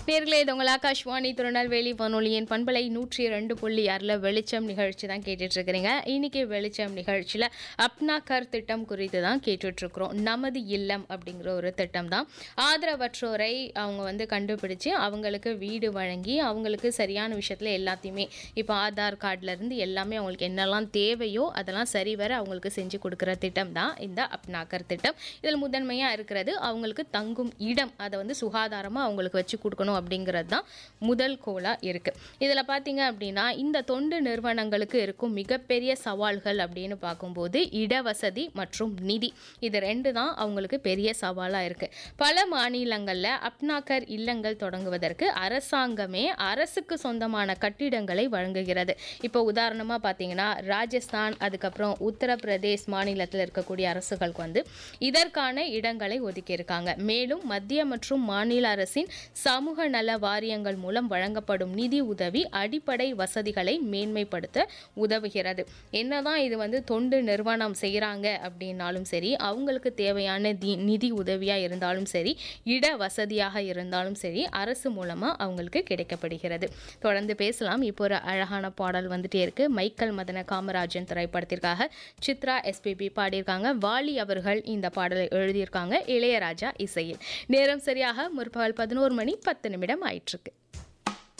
நேர்களே இது உங்கள் ஆகாஷ்வாணி திருநெல்வேலி வானொலியின் பண்பலை நூற்றி ரெண்டு புள்ளி ஆறில் வெளிச்சம் நிகழ்ச்சி தான் கேட்டுட்டு இருக்கிறீங்க இன்னைக்கு வெளிச்சம் நிகழ்ச்சியில் அப்னா கர் திட்டம் குறித்து தான் கேட்டுட்டு இருக்கிறோம் நமது இல்லம் அப்படிங்கிற ஒரு திட்டம் தான் ஆதரவற்றோரை அவங்க வந்து கண்டுபிடிச்சு அவங்களுக்கு வீடு வழங்கி அவங்களுக்கு சரியான விஷயத்தில் எல்லாத்தையுமே இப்போ ஆதார் கார்டுல இருந்து எல்லாமே அவங்களுக்கு என்னெல்லாம் தேவையோ அதெல்லாம் சரிவர அவங்களுக்கு செஞ்சு கொடுக்குற திட்டம் தான் இந்த அப்னாக்கர் திட்டம் இதில் முதன்மையாக இருக்கிறது அவங்களுக்கு தங்கும் இடம் அதை வந்து சுகாதாரமாக அவங்களுக்கு வச்சு கொடுக்கணும் அப்படிங்கிறது தான் முதல் கோலாக இருக்குது இதில் பார்த்தீங்க அப்படின்னா இந்த தொண்டு நிறுவனங்களுக்கு இருக்கும் மிகப்பெரிய சவால்கள் அப்படின்னு பார்க்கும்போது இடவசதி மற்றும் நிதி இது ரெண்டு தான் அவங்களுக்கு பெரிய சவாலாக இருக்குது பல மாநிலங்களில் அப்னாக்கர் இல்லங்கள் தொடங்குவதற்கு அரசாங்கமே அரசுக்கு சொந்தமான கட்டிடங்களை வழங்குகிறது இப்போ உதாரணமாக பார்த்தீங்கன்னா ராஜஸ்தான் அதுக்கப்புறம் உத்தரப்பிரதேஷ் மாநிலத்தில் இருக்கக்கூடிய அரசுகளுக்கு வந்து இதற்கான இடங்களை ஒதுக்கியிருக்காங்க மேலும் மத்திய மற்றும் மாநில அரசின் சமூக நல வாரியங்கள் மூலம் வழங்கப்படும் நிதி உதவி அடிப்படை வசதிகளை மேன்மைப்படுத்த உதவுகிறது என்னதான் இது வந்து தொண்டு நிறுவனம் செய்கிறாங்க அப்படின்னாலும் சரி அவங்களுக்கு தேவையான தி நிதி உதவியாக இருந்தாலும் சரி இட வசதியாக இருந்தாலும் சரி அரசு மூலமாக அவங்களுக்கு கிடைக்கப்படுகிறது தொடர்ந்து பேசலாம் இப்போ ஒரு அழகான பாடல் வந்துட்டே இருக்கு மைக்கேல் மதன காமராஜன் திரைப்படத்திற்காக சித்ரா எஸ்பிபி பாடியிருக்காங்க வாலி அவர்கள் இந்த பாடலை எழுதியிருக்காங்க இளையராஜா இசையில் நேரம் சரியாக முற்பகல் பதினோரு மணி பத்து நிமிடம் ஆயிட்டிருக்கு